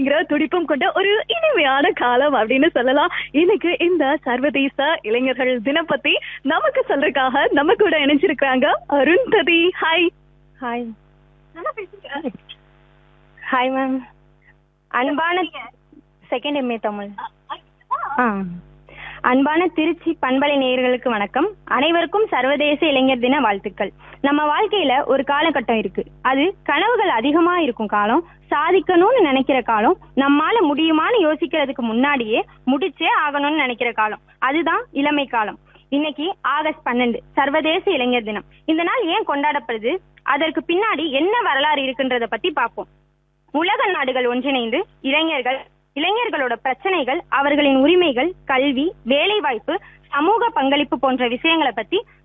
அப்படிங்கிற துடிப்பும் கொண்ட ஒரு இனிமையான காலம் அப்படின்னு சொல்லலாம் இன்னைக்கு இந்த சர்வதேச இளைஞர்கள் தினம் பத்தி நமக்கு சொல்றதுக்காக நம்ம கூட இணைஞ்சிருக்காங்க Arundhati hi hi hi ma'am அன்பான செகண்ட் எம்ஏ தமிழ் ஆ அன்பான திருச்சி பண்பலை நேயர்களுக்கு வணக்கம் அனைவருக்கும் சர்வதேச இளைஞர் தின வாழ்த்துக்கள் நம்ம வாழ்க்கையில ஒரு காலகட்டம் இருக்கு அது கனவுகள் அதிகமா இருக்கும் காலம் சாதிக்கணும்னு நினைக்கிற காலம் நம்மால முடியுமான்னு யோசிக்கிறதுக்கு முன்னாடியே முடிச்சே ஆகணும்னு நினைக்கிற காலம் அதுதான் இளமை காலம் இன்னைக்கு ஆகஸ்ட் பன்னெண்டு சர்வதேச இளைஞர் தினம் இந்த நாள் ஏன் கொண்டாடப்படுது அதற்கு பின்னாடி என்ன வரலாறு இருக்குன்றத பத்தி பார்ப்போம் உலக நாடுகள் ஒன்றிணைந்து இளைஞர்கள் இளைஞர்களோட பிரச்சனைகள் அவர்களின் உரிமைகள் கல்வி வேலைவாய்ப்பு சமூக பங்களிப்பு போன்ற விஷயங்களை பத்தி